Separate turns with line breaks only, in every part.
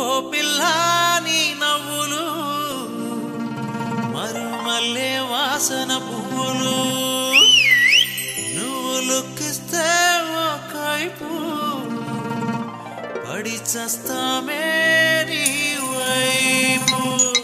పిల్ల నీ నవ్వులు మరుమల్లే వాసన పువ్వులు నువ్వు లుక్కిస్తే ఓ కైపు పడి చస్తామే నీ వైపు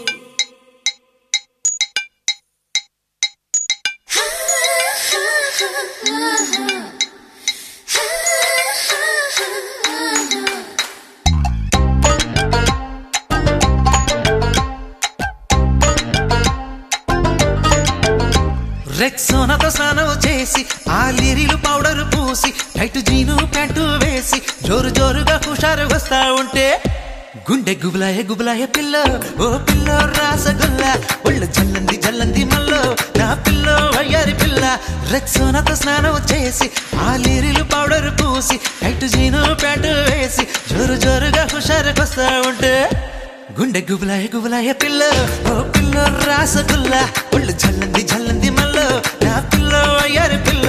రెక్సోనతో స్నానం చేసి ఆ లిరిలు పౌడర్ పూసి టైట్ జీను ప్యాంటు వేసి జోరు జోరుగా హుషారు వస్తా ఉంటే గుండె గుబులాయ గుబులాయ పిల్ల ఓ పిల్ల రాసగుల్ల ఒళ్ళు జల్లంది జల్లంది మల్లో నా పిల్ల వయ్యారి పిల్ల రెక్సోనతో స్నానం చేసి ఆ లిరిలు పౌడర్ పూసి టైట్ జీను ప్యాంటు వేసి జోరు జోరుగా హుషారు వస్తా ఉంటే గుండె గుబులాయ గుబులాయ పిల్ల ఓ పిల్ల రాసగుల్ల ఒళ్ళు జల్లంది జల్లంది మల్లో నా పిల్ల అయ్యారి పిల్ల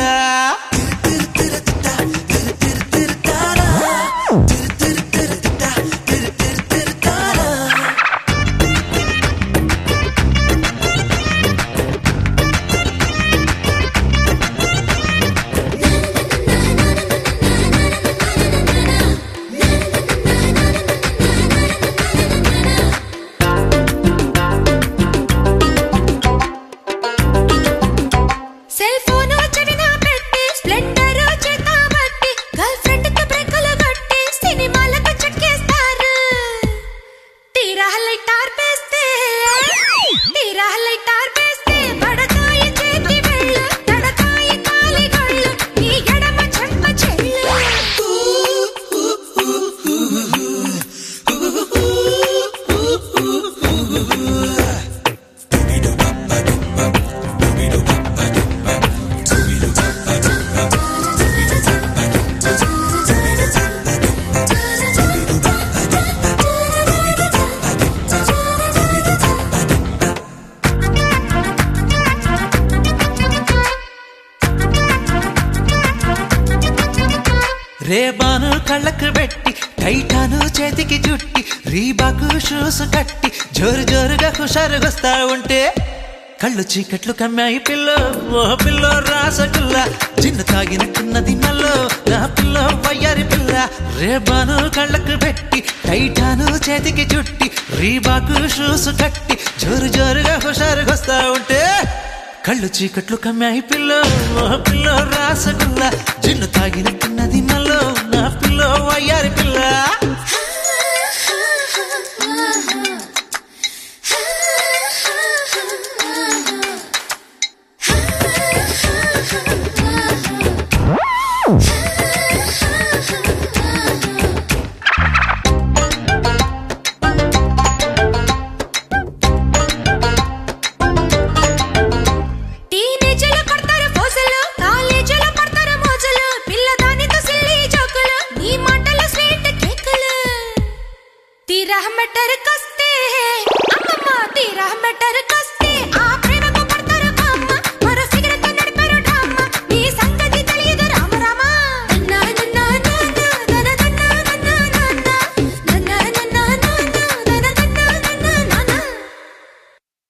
సెల్ ఫోన్ చెవిన పెట్టి స్ప్లెండర్ చేత బట్టి గర్ల్ ఫ్రెండ్ తో బ్రేకులు కొట్టి సినిమాలకు చెక్కేస్తారు తీరా లైట్ ఆర్పేస్తే తీరా లైట్ ఆర్పేస్తే పడతాయి చేతి వెళ్ళు తడతాయి కాలి గొళ్ళు నీ ఎడమ చెంప చెల్లు
రేబాను కళ్ళకు పెట్టి టైటాను చేతికి చుట్టి రీబాకు షూస్ కట్టి జోరు జోరుగా హుషారుగొస్తా ఉంటే కళ్ళు చీకట్లు కమ్మాయి పిల్ల ఓ పిల్ల రాసగుల్ల జిన్ను తాగినట్టున్నది మల్లో నా పిల్ల వయ్యారి పిల్ల రేబాను కళ్ళకు పెట్టి టైటాను చేతికి చుట్టి రీబాకు షూస్ కట్టి జోరు జోరుగా హుషారుగొస్తా ఉంటే కళ్ళు చీకట్లు కమ్మాయి పిల్ల ఓ పిల్ల రాసగుల్ల జిన్ను తాగినట్టున్నది మల్లో నా పిల్ల వయ్యారి పిల్ల